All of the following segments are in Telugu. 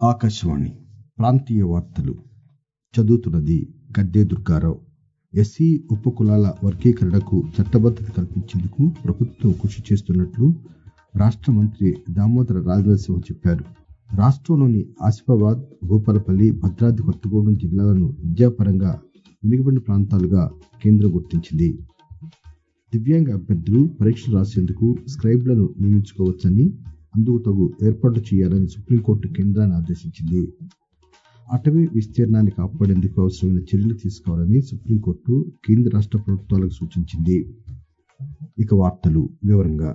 ఆకాశవాణి ప్రాంతీయ వార్తలు చదువుతున్నది గడ్డే దుర్గారావు ఎస్సీ ఉపకులాల వర్గీకరణకు చట్టబద్దత కల్పించేందుకు ప్రభుత్వం కృషి చేస్తున్నట్లు రాష్ట మంత్రి దామోదర రాజనరసింహ చెప్పారు రాష్టంలోని ఆసిఫాబాద్ భూపాలపల్లి భద్రాద్రి కొత్తగూడెం జిల్లాలను విద్యాపరంగా వెనుకబడిన ప్రాంతాలుగా కేంద్రం గుర్తించింది దివ్యాంగ అభ్యర్థులు పరీక్షలు రాసేందుకు స్క్రైబ్లను నియమించుకోవచ్చని అందుకు తగు ఏర్పాట్లు చేయాలని సుప్రీంకోర్టు కేంద్రాన్ని ఆదేశించింది అటవీ విస్తీర్ణాన్ని కాపాడేందుకు అవసరమైన చర్యలు తీసుకోవాలని సుప్రీంకోర్టు కేంద్ర రాష్ట ప్రభుత్వాలకు సూచించింది ఇక వార్తలు వివరంగా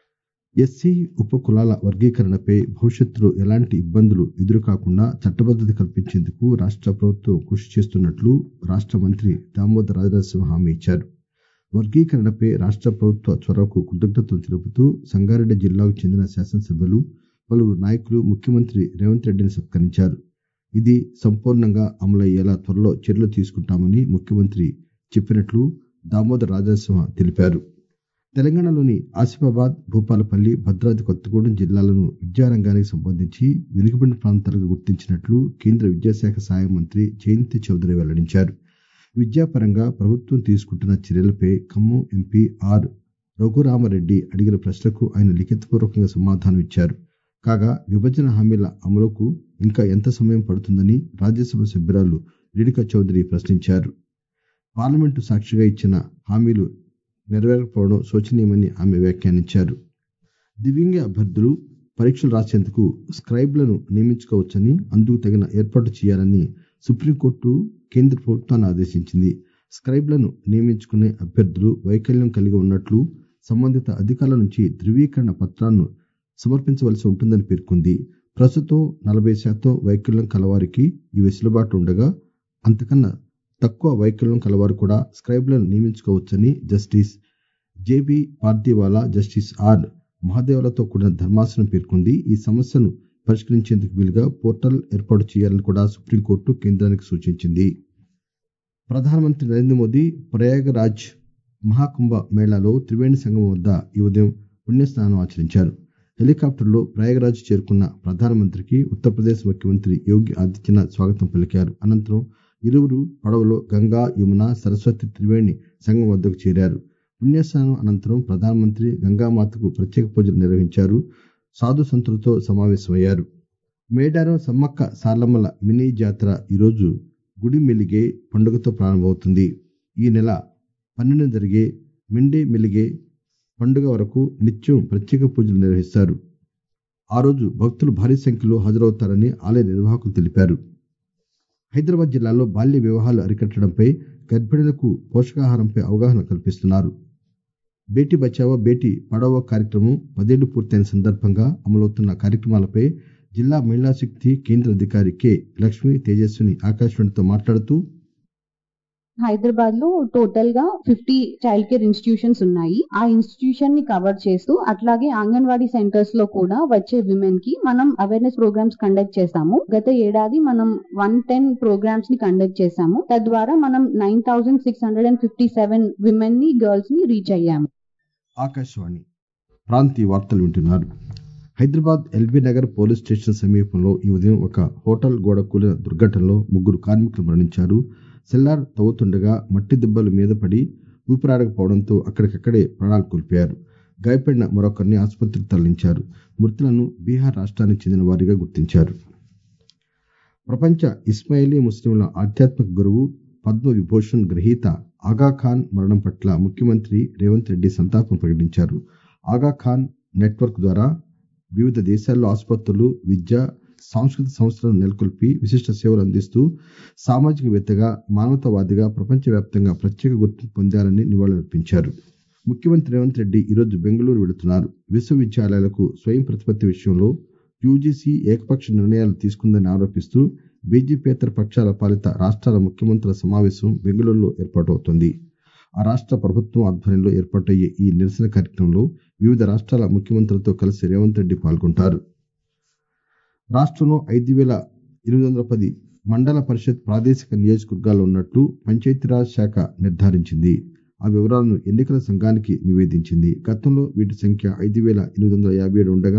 ఎస్సీ ఉపకులాల వర్గీకరణపై భవిష్యత్తులో ఎలాంటి ఇబ్బందులు ఎదురుకాకుండా చట్టబద్దత కల్పించేందుకు రాష్ట ప్రభుత్వం కృషి చేస్తున్నట్లు రాష్ట మంత్రి దామోదర రాజనరసింహ హామీ ఇచ్చారు వర్గీకరణపై రాష్ట ప్రభుత్వ చొరవకు కృతజ్ఞతలు తెలుపుతూ సంగారెడ్డి జిల్లాకు చెందిన శాసనసభ్యులు పలువురు నాయకులు ముఖ్యమంత్రి రేవంత్ రెడ్డిని సత్కరించారు ఇది సంపూర్ణంగా అమలయ్యేలా త్వరలో చర్యలు తీసుకుంటామని ముఖ్యమంత్రి చెప్పినట్లు దామోదర రాజనరసింహ తెలిపారు తెలంగాణలోని ఆసిఫాబాద్ భూపాలపల్లి భద్రాద్రి కొత్తగూడెం జిల్లాలను విద్యారంగానికి సంబంధించి వెనుకబడిన ప్రాంతాలుగా గుర్తించినట్లు కేంద్ర విద్యాశాఖ సహాయ మంత్రి జయంతి చౌదరి వెల్లడించారు విద్యాపరంగా ప్రభుత్వం తీసుకుంటున్న చర్యలపై ఖమ్మం ఎంపీ ఆర్ రఘురామరెడ్డి అడిగిన ప్రశ్నకు ఆయన లిఖితపూర్వకంగా సమాధానం ఇచ్చారు కాగా విభజన హామీల అమలుకు ఇంకా ఎంత సమయం పడుతుందని రాజ్యసభ సభ్యురాలు రేణుకా చౌదరి ప్రశ్నించారు పార్లమెంటు సాక్షిగా ఇచ్చిన హామీలు నెరవేరకపోవడం శోచనీయమని ఆమె వ్యాఖ్యానించారు దివ్యాంగ అభ్యర్థులు పరీక్షలు రాసేందుకు స్క్రైబ్లను నియమించుకోవచ్చని అందుకు తగిన ఏర్పాట్లు చేయాలని సుప్రీంకోర్టు కేంద్ర ప్రభుత్వాన్ని ఆదేశించింది స్క్రైబ్లను నియమించుకునే అభ్యర్థులు వైకల్యం కలిగి ఉన్నట్లు సంబంధిత అధికారుల నుంచి ధృవీకరణ పత్రాలను సమర్పించవలసి ఉంటుందని పేర్కొంది ప్రస్తుతం నలభై శాతం వైకల్యం కలవారికి ఈ వెసులుబాటు ఉండగా అంతకన్నా తక్కువ వైకల్యం కలవారు కూడా స్క్రైబ్లను నియమించుకోవచ్చని justice J B Pardiwala justice R మహాదేవలతో కూడిన ధర్మాసనం పేర్కొంది ఈ సమస్యను పరిష్కరించేందుకు వీలుగా పోర్టల్ ఏర్పాటు చేయాలని కూడా సుప్రీంకోర్టు కేంద్రానికి సూచించింది ప్రధానమంత్రి నరేంద్ర మోదీ ప్రయాగరాజ్ మహాకుంభ మేళాలో త్రివేణి సంగమం వద్ద ఈ ఉదయం పుణ్యస్నానం ఆచరించారు హెలికాప్టర్లో ప్రయాగరాజ్ చేరుకున్న ప్రధానమంత్రికి ఉత్తరప్రదేశ్ ముఖ్యమంత్రి యోగి ఆదిత్యనాథ్ స్వాగతం పలికారు అనంతరం ఇరువురు పడవలో గంగా యమున సరస్వతి త్రివేణి సంగమం వద్దకు చేరారు పుణ్యస్నానం అనంతరం ప్రధానమంత్రి గంగామాతకు ప్రత్యేక పూజలు నిర్వహించారు సాధు సంతులతో సమావేశమయ్యారు మేడారం సమ్మక్క సార్లమ్మల మినీ జాతర ఈరోజు గుడి మెలిగే పండుగతో ప్రారంభమవుతుంది ఈ నెల పన్నెండున జరిగే మిండే మెలిగే పండుగ వరకు నిత్యం ప్రత్యేక పూజలు నిర్వహిస్తారు ఆ రోజు భక్తులు భారీ సంఖ్యలో హాజరవుతారని ఆలయ నిర్వాహకులు తెలిపారు హైదరాబాద్ జిల్లాలో బాల్య వివాహాలు అరికట్టడంపై గర్భిణులకు పోషకాహారంపై అవగాహన కల్పిస్తున్నారు బేటీ బచావో బేటీ పడావో కార్యక్రమం పదేళ్లు పూర్తయిన సందర్భంగా అమలవుతున్న కార్యక్రమాలపై జిల్లా మహిళా శక్తి కేంద్ర అధికారి కె లక్ష్మి తేజస్విని ఆకాశవాణితో మాట్లాడుతూ హైదరాబాద్ లో టోటల్ గా ఫిఫ్టీ చైల్డ్ కేర్ ఇన్స్టిట్యూషన్స్ ఉన్నాయి ఆ ఇన్స్టిట్యూషన్ ని కవర్ చేస్తూ అట్లాగే అంగన్వాడీ సెంటర్స్ లో కూడా వచ్చే విమెన్ కి మనం అవేర్నెస్ ప్రోగ్రామ్స్ కండక్ట్ చేశాము గత ఏడాది మనం వన్ టెన్ ప్రోగ్రామ్స్ ని కండక్ట్ చేశాము తద్వారా మనం nine thousand six hundred and fifty seven women ని గర్ల్స్ ని రీచ్ అయ్యాము ఆకాశవాణి ప్రాంతీయ వార్తలు వింటున్నారు Hyderabad L B Nagar police station సమీపంలో ఈ ఉదయం ఒక హోటల్ గోడ కూలిన దుర్ఘటనలో ముగ్గురు కార్మికులు మరణించారు సెల్లార్ తవ్వుతుండగా మట్టి దిబ్బలు మీద పడి ఊపిరాడకపోవడంతో అక్కడికక్కడే ప్రాణాలు కోల్పోయారు గాయపడిన మరొకరిని ఆసుపత్రికి తరలించారు మృతులను బీహార్ రాష్ట్రానికి చెందిన వారిగా గుర్తించారు ప్రపంచ ఇస్మాయిలీ ముస్లింల ఆధ్యాత్మిక గురువు పద్మ విభూషణ్ గ్రహీత ఆగాఖాన్ మరణం పట్ల ముఖ్యమంత్రి రేవంత్ రెడ్డి సంతాపం ప్రకటించారు ఆగాఖాన్ నెట్వర్క్ ద్వారా వివిధ దేశాల్లో ఆసుపత్రులు విద్య సాంస్కృతిక సంస్థలను నెలకొల్పి విశిష్ట సేవలు అందిస్తూ సామాజికవేత్తగా మానవతావాదిగా ప్రపంచవ్యాప్తంగా ప్రత్యేక గుర్తింపు పొందారని నివాళులర్పించారు ముఖ్యమంత్రి రేవంత్ రెడ్డి ఈరోజు బెంగళూరు వెళుతున్నారు విశ్వవిద్యాలయాలకు స్వయం ప్రతిపత్తి విషయంలో యూజీసీ ఏకపక్ష నిర్ణయాలు తీసుకుందని ఆరోపిస్తూ బీజేపీయేతర పక్షాల పాలిత రాష్ట్రాల ముఖ్యమంత్రుల సమావేశం బెంగళూరులో ఏర్పాటవుతోంది ఆ రాష్ట్ర ప్రభుత్వం ఆధ్వర్యంలో ఏర్పాటయ్యే ఈ నిరసన కార్యక్రమంలో వివిధ రాష్ట్రాల ముఖ్యమంత్రులతో కలిసి రేవంత్ రెడ్డి పాల్గొంటారు రాష్ట్రంలో ఐదు వేల ఎనిమిది వందల పది మండల పరిషత్ ప్రాదేశిక నియోజకవర్గాల్లో ఉన్నట్లు పంచాయతీరాజ్ శాఖ నిర్ధారించింది ఆ వివరాలను ఎన్నికల సంఘానికి నివేదించింది గతంలో వీటి సంఖ్య ఐదు వేల ఎనిమిది వందల యాభై ఏడు ఉండగా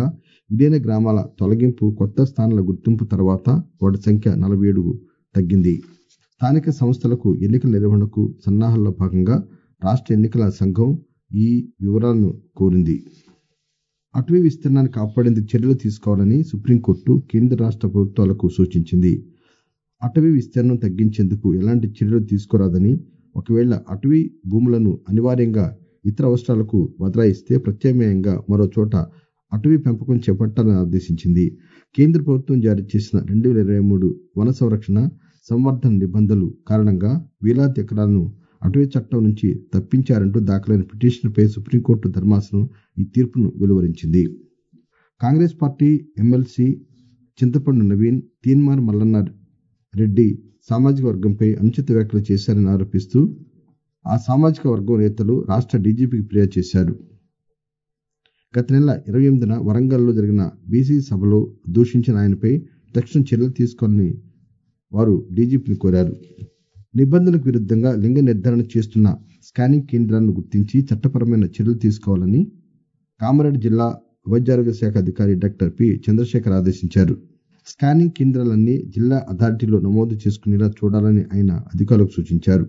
విలీన గ్రామాల తొలగింపు కొత్త స్థానాల గుర్తింపు తర్వాత వాటి సంఖ్య నలభై ఏడుకు తగ్గింది స్థానిక సంస్థలకు ఎన్నికల నిర్వహణకు సన్నాహాల్లో భాగంగా రాష్ట్ర ఎన్నికల సంఘం ఈ వివరాలను కోరింది అటవీ విస్తీర్ణాన్ని కాపాడేందుకు చర్యలు తీసుకోవాలని సుప్రీంకోర్టు కేంద్ర రాష్ట్ర ప్రభుత్వాలకు సూచించింది అటవీ విస్తీర్ణం తగ్గించేందుకు ఎలాంటి చర్యలు తీసుకోరాదని ఒకవేళ అటవీ భూములను అనివార్యంగా ఇతర అవసరాలకు బదలాయిస్తే ప్రత్యామ్నాయంగా మరో చోట అటవీ పెంపకం చేపట్టాలని ఆదేశించింది కేంద్ర ప్రభుత్వం జారీ చేసిన రెండు వేల ఇరవై మూడు వన సంరక్షణ సంవర్ధన నిబంధనలు కారణంగా వేలాది ఎకరాలను అటవీ చట్టం నుంచి తప్పించారంటూ దాఖలైన పిటిషన్పై సుప్రీంకోర్టు ధర్మాసనం ఈ తీర్పును వెలువరించింది కాంగ్రెస్ పార్టీ ఎమ్మెల్సీ చింతపండు నవీన్ తీన్మార్ మల్లన్న రెడ్డి సామాజిక వర్గంపై అనుచిత వ్యాఖ్యలు చేశారని ఆరోపిస్తూ ఆ సామాజిక వర్గం నేతలు రాష్ట్ర డీజీపీకి ఫిర్యాదు చేశారు గత నెల ఇరవై ఎనిమిదిన వరంగల్లో జరిగిన బీసీ సభలో దూషించిన ఆయనపై తక్షణ చర్యలు తీసుకోవాలని వారు డీజీపీని కోరారు నిబంధనలకు విరుద్ధంగా లింగ నిర్ధారణ చేస్తున్న స్కానింగ్ కేంద్రాలను గుర్తించి చట్టపరమైన చర్యలు తీసుకోవాలని కామారెడ్డి జిల్లా వైద్యారోగ్య శాఖ అధికారి డాక్టర్ పి చంద్రశేఖర్ ఆదేశించారు స్కానింగ్ కేంద్రాలన్నీ జిల్లా అథారిటీలో నమోదు చేసుకునేలా చూడాలని ఆయన అధికారులకు సూచించారు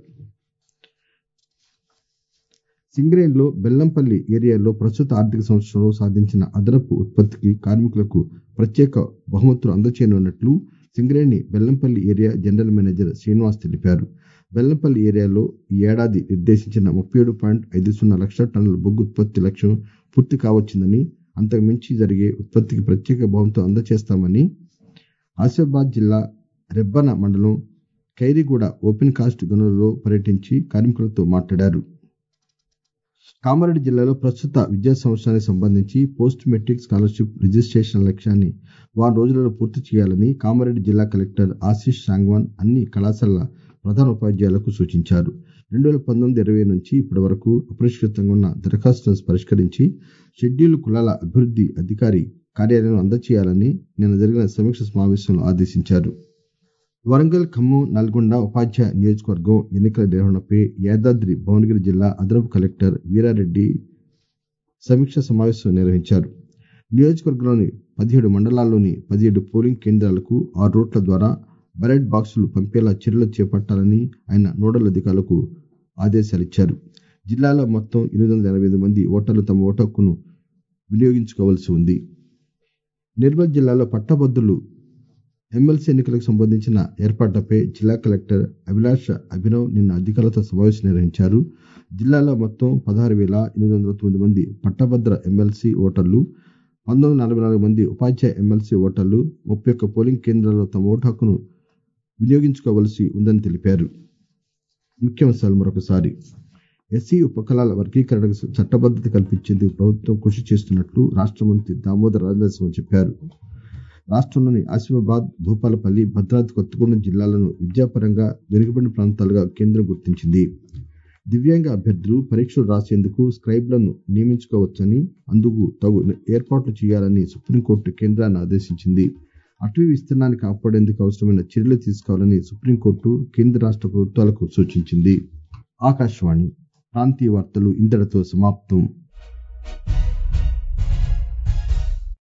సింగరేణిలో బెల్లంపల్లి ఏరియాలో ప్రస్తుత ఆర్థిక సంవత్సరంలో సాధించిన అదనపు ఉత్పత్తికి కార్మికులకు ప్రత్యేక బహుమతులు అందచేయనున్నట్లు Singareni Bellampalli area general manager Srinivas తెలిపారు బెల్లంపల్లి ఏరియాలో ఈ ఏడాది నిర్దేశించిన ముప్పై ఏడు పాయింట్ ఐదు సున్నా లక్షల టన్నుల బొగ్గు ఉత్పత్తి లక్ష్యం పూర్తి కావచ్చిందని అంతకు మించి జరిగే ఉత్పత్తికి ప్రత్యేక బహుమతులు అందజేస్తామని ఆసిఫాబాద్ జిల్లా రెబ్బన మండలం ఖైరిగూడ ఓపెన్ కాస్ట్ గనులలో పర్యటించి కార్మికులతో మాట్లాడారు కామారెడ్డి జిల్లాలో ప్రస్తుత విద్యా సంవత్సరానికి సంబంధించి పోస్ట్ మెట్రిక్ స్కాలర్షిప్ రిజిస్ట్రేషన్ లక్ష్యాన్ని వారం రోజులలో పూర్తి చేయాలని కామారెడ్డి జిల్లా కలెక్టర్ ఆశీష్ సాంగ్వాన్ అన్ని కళాశాలల ప్రధాన ఉపాధ్యాయులకు సూచించారు రెండు వేల పంతొమ్మిది ఇరవై నుంచి ఇప్పటి వరకు అపరిష్కృతంగా ఉన్న దరఖాస్తులను పరిష్కరించి షెడ్యూల్ కులాల అభివృద్ధి అధికారి కార్యాలయం అందజేయాలని నిన్న జరిగిన సమీక్ష సమావేశంలో ఆదేశించారు వరంగల్ ఖమ్మం నల్గొండ ఉపాధ్యాయ నియోజకవర్గం ఎన్నికల నిర్వహణపై యాదాద్రి భువనగిరి జిల్లా అదనపు కలెక్టర్ వీరారెడ్డి సమీక్ష సమావేశం నిర్వహించారు నియోజకవర్గంలోని పదిహేడు మండలాల్లోని పదిహేడు పోలింగ్ కేంద్రాలకు ఆరు రూట్ల ద్వారా బ్యాలెట్ బాక్సులు పంపేలా చర్యలు చేపట్టాలని ఆయన నోడల్ అధికారులకు ఆదేశాలిచ్చారు జిల్లాలో మొత్తం ఎనిమిది వందల ఎనభై ఎనిమిది మంది ఓటర్లు తమ ఓటు హక్కును వినియోగించుకోవాల్సి ఉంది నిర్మల్ జిల్లాలో పట్టభద్రులు ఎమ్మెల్సీ ఎన్నికలకు సంబంధించిన ఏర్పాట్లపై జిల్లా కలెక్టర్ అభిలాష అభినవ్ నిన్న అధికారులతో సమావేశం నిర్వహించారు జిల్లాలో మొత్తం పదహారు వేల ఎనిమిది వందల తొమ్మిది మంది పట్టభద్ర ఎమ్మెల్సీ ఓటర్లు పంతొమ్మిది వందల నలభై నాలుగు మంది ఉపాధ్యాయ ఎమ్మెల్సీ ఓటర్లు ముప్పై ఒక్క పోలింగ్ కేంద్రాల్లో తమ ఓటు హక్కును వినియోగించుకోవలసి ఉందని తెలిపారు ముఖ్యాంశాలు మరొకసారి ఎస్సీ ఉపకులాల వర్గీకరణకు చట్టబద్దత కల్పించేందుకు ప్రభుత్వం కృషి చేస్తున్నట్లు రాష్ట్ర మంత్రి దామోదర రాజనరసింహ చెప్పారు రాష్ట్రంలోని ఆసిఫాబాద్ భూపాలపల్లి భద్రాద్రి కొత్తగూడెం జిల్లాలను విద్యాపరంగా వెనుకబడిన ప్రాంతాలుగా కేంద్రం గుర్తించింది దివ్యాంగ అభ్యర్థులు పరీక్షలు రాసేందుకు స్క్రైబ్లను నియమించుకోవచ్చని అందుకు తగు ఏర్పాట్లు చేయాలని సుప్రీంకోర్టు కేంద్రాన్ని ఆదేశించింది అటవీ విస్తీర్ణాన్ని కాపాడేందుకు అవసరమైన చర్యలు తీసుకోవాలని సుప్రీంకోర్టు కేంద్ర రాష్ట్ర ప్రభుత్వాలకు సూచించింది ఆకాశవాణి ప్రాంతీయ వార్తలు ఇంతటితో సమాప్తం